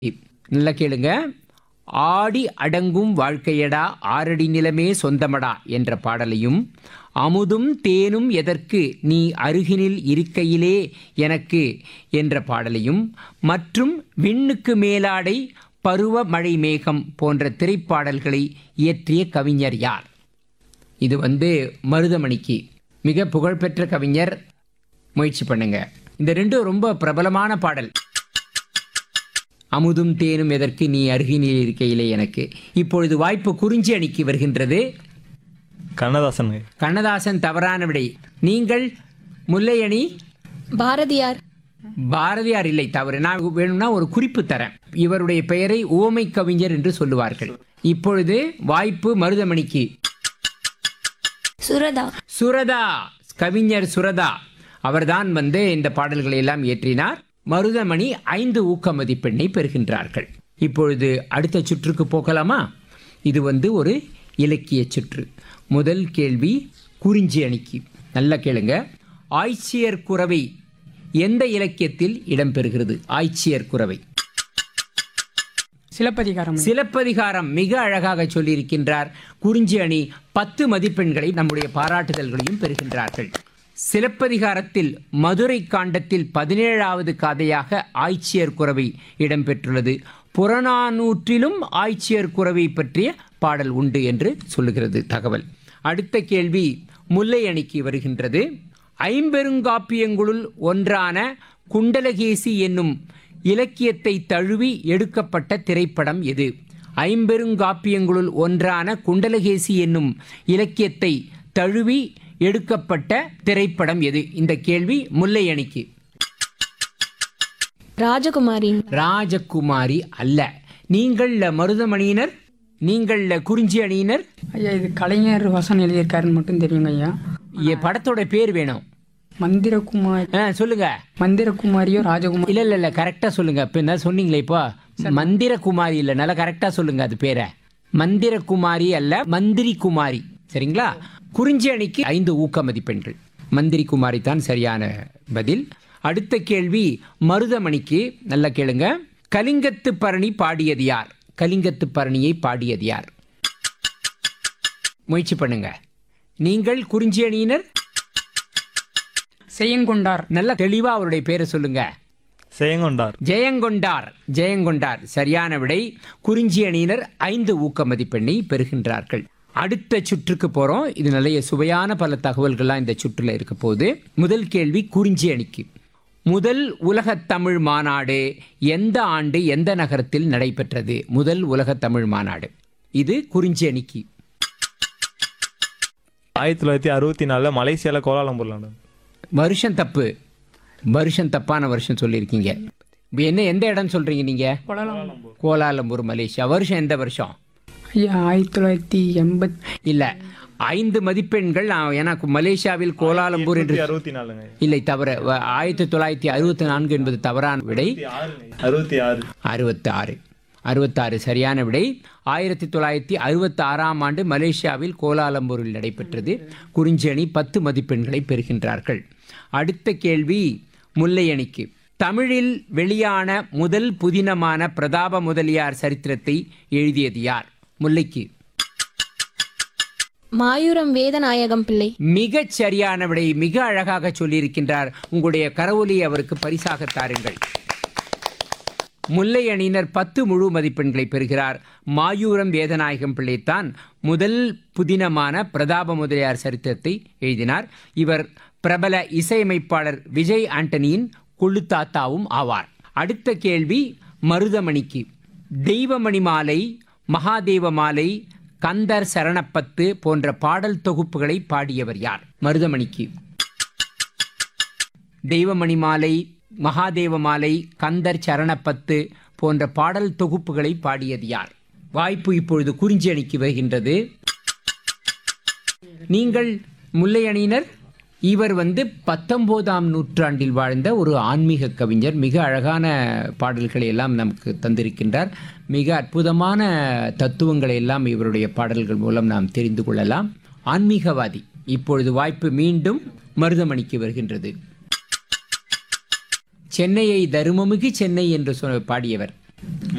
நல்லா கேளுங்க ஆடி அடங்கும் வாழ்க்கையடா ஆரடி நிலமே சொந்தமடா என்ற பாடலையும் அமுதும் தேனும் எதற்கு நீ அருகினில் இருக்கையிலே எனக்கு என்ற பாடலையும் மற்றும் விண்ணுக்கு மேலாடை பருவ மழை மேகம் போன்ற திரைப்பாடல்களை இயற்றிய கவிஞர் யார் இது வந்து மருதமணிக்கு மிக புகழ்பெற்ற கவிஞர் முயற்சி பண்ணுங்க இந்த ரெண்டும் ரொம்ப பிரபலமான பாடல் அமுதும் தேனும் எதற்கு நீ அருகினில் இருக்கையிலே எனக்கு இப்பொழுது வாய்ப்பு குறிஞ்சி அணிக்கு வருகின்றது கண்ணதாசன் கண்ணதாசன் தவறான விடை நீங்கள் முல்லை அணி பாரதியார் பாரதியார் இல்லை தவறு நான் வேணும்னா ஒரு குறிப்பு தரேன் இவருடைய பெயரை ஓமை கவிஞர் என்று சொல்லுவார்கள் இப்பொழுது வாய்ப்பு மருதமணிக்கு சுரதா சுரதா கவிஞர் சுரதா அவர்தான் வந்து இந்த பாடல்களை எல்லாம் இயற்றினார் மருதமணி ஐந்து ஊக்க மதிப்பெண்ணை பெறுகின்றார்கள் இப்பொழுது அடுத்த சுற்றுக்கு போகலாமா இது வந்து ஒரு இலக்கிய சுற்று முதல் கேள்வி குறிஞ்சி அணிக்கு நல்லா கேளுங்க ஆய்ச்சியர் குறவை எந்த இலக்கியத்தில் இடம்பெறுகிறது ஆய்ச்சியர் குறவை சிலப்பதிகாரம் சிலப்பதிகாரம் மிக அழகாக சொல்லியிருக்கின்றார் குறிஞ்சி அணி பத்து மதிப்பெண்களை நம்முடைய பாராட்டுதல்களையும் பெறுகின்றார்கள் சிலப்பதிகாரத்தில் மதுரை காண்டத்தில் பதினேழாவது கதையாக ஆய்ச்சியர் குறவை இடம்பெற்றுள்ளது புறநானூற்றிலும் ஆய்ச்சியர் குறவை பற்றிய பாடல் உண்டு என்று சொல்லுகிறது தகவல் அடுத்த கேள்வி முல்லை அணிக்கு வருகின்றது ஐம்பெருங்காப்பியங்களுள் ஒன்றான குண்டலகேசி என்னும் இலக்கியத்தை தழுவி எடுக்கப்பட்ட திரைப்படம் எது ஐம்பெருங்காப்பியங்களுள் ஒன்றான குண்டலகேசி என்னும் இலக்கியத்தை தழுவி எடுக்கப்பட்ட திரைப்படம் எது இந்த கேள்வி முல்லை அணிக்கு ராஜகுமாரி ராஜகுமாரி அல்ல நீங்கள் மருதமணியினர் நீங்கள் குறிஞ்சி அணியினர் ஐயா இது கலைஞர் வசனம் எழுதியிருக்காருன்னு மட்டும் தெரியுங்க ஐயா எ, படத்தோட பேர் வேணும் மந்திரகுமாரி ஆ, சொல்லுங்க மந்திரகுமாரியோ ராஜகுமாரி இல்ல இல்ல இல்ல கரெக்டா சொல்லுங்க இப்ப என்ன சொன்னீங்களே இப்போ மந்திர குமாரி இல்ல நல்லா கரெக்டா சொல்லுங்க அது பேரை மந்திர குமாரி அல்ல மந்திரி குமாரி சரிங்களா குறிஞ்சி அணிக்கு ஐந்து ஊக்க மதிப்பெண்கள் மந்திரி குமாரி தான் சரியான பதில் அடுத்த கேள்வி மருதமணிக்கு நல்லா கேளுங்க கலிங்கத்து பரணி பாடியது யார் கலிங்கத்து பரணியை பாடியது யார் முயற்சி பண்ணுங்க நீங்கள் குறிஞ்சி அணியினர் செய்யங்கொண்டார் நல்லா தெளிவா அவருடைய பேரை சொல்லுங்க செயங்கொண்டார் ஜெயங்கொண்டார் ஜெயங்கொண்டார் சரியான விடை குறிஞ்சி அணியினர் ஐந்து ஊக்க மதிப்பெண்ணை பெறுகின்றார்கள் அடுத்த சுற்றுக்கு போறோம் இது நிறைய சுவையான பல தகவல்கள்லாம் இந்த சுற்றுல இருக்க போகுது முதல் கேள்வி குறிஞ்சி அணிக்கு முதல் உலகத் தமிழ் மாநாடு எந்த ஆண்டு எந்த நகரத்தில் நடைபெற்றது முதல் உலகத் தமிழ் மாநாடு இது குறிஞ்சி அணிக்கு ஆயிரத்தி தொள்ளாயிரத்தி அறுபத்தி நாலில் மலேசியாவில் கோலாலம்பூர்ல நடந்தது. வருஷம் தப்பு வருஷம் தப்பான வருஷம் சொல்லியிருக்கீங்க இப்ப என்ன எந்த இடம் சொல்றீங்க நீங்க கோலாலம்பூர் மலேசியா வருஷம் எந்த வருஷம் ஐயா ஆயிரத்தி தொள்ளாயிரத்தி எண்பத் இல்ல ஐந்து மதிப்பெண்கள் ஆ, ஏன்னா மலேசியாவில் கோலாலம்பூர் என்று அறுபத்தி நாலுங்க இல்லை தவறு வ- ஆயிரத்தி தொள்ளாயிரத்தி அறுபத்தி நான்கு என்பது தவறான விடை அறுபத்தி ஆறு அறுபத்தி ஆறு அறுபத்தாறு சரியான விடை ஆயிரத்தி தொள்ளாயிரத்தி அறுபத்தி ஆறாம் ஆண்டு மலேசியாவில் கோலாலம்பூரில் நடைபெற்றது குறிஞ்சி அணி பத்து மதிப்பெண்களை பெறுகின்றார்கள் அடுத்த கேள்வி முல்லை அணிக்கு தமிழில் வெளியான முதல் புதினமான பிரதாப முதலியார் சரித்திரத்தை எழுதியது யார் முல்லைக்கு மாயூரம் வேதநாயகம் பிள்ளை மிகச் சரியான விடை மிக அழகாக சொல்லியிருக்கின்றார் உங்களுடைய கரவொலி அவருக்கு பரிசாக தாருங்கள் முல்லை அணியினர் பத்து முழு மதிப்பெண்களை பெறுகிறார் மாயூரம் வேதநாயகம் பிள்ளைத்தான் முதல் புதினமான பிரதாப முதலியார் சரித்திரத்தை எழுதினார் இவர் பிரபல இசையமைப்பாளர் விஜய் ஆண்டனியின் கொள்ளுத்தாத்தாவும் ஆவார் அடுத்த கேள்வி மருதமணிக்கு தெய்வமணி மாலை மகாதேவ மாலை கந்தர் சரணப்பத்து போன்ற பாடல் தொகுப்புகளை பாடியவர் யார் மருதமணிக்கு தெய்வமணி மாலை மகாதேவ மாலை கந்தர் சரணப்பத்து போன்ற பாடல் தொகுப்புகளை பாடியது யார் வாய்ப்பு இப்பொழுது குறிஞ்சி அணிக்கு வருகின்றது நீங்கள் முல்லை அணியினர் இவர் வந்து பத்தொன்பதாம் நூற்றாண்டில் வாழ்ந்த ஒரு ஆன்மீக கவிஞர் மிக அழகான பாடல்களை எல்லாம் நமக்கு தந்திருக்கின்றார் மிக அற்புதமான தத்துவங்களை எல்லாம் இவருடைய பாடல்கள் மூலம் நாம் தெரிந்து கொள்ளலாம் ஆன்மீகவாதி இப்பொழுது வாய்ப்பு மீண்டும் மருதமணிக்கு வருகின்றது சென்னையை தருமமிகு சென்னை என்று சொ பாடியவர்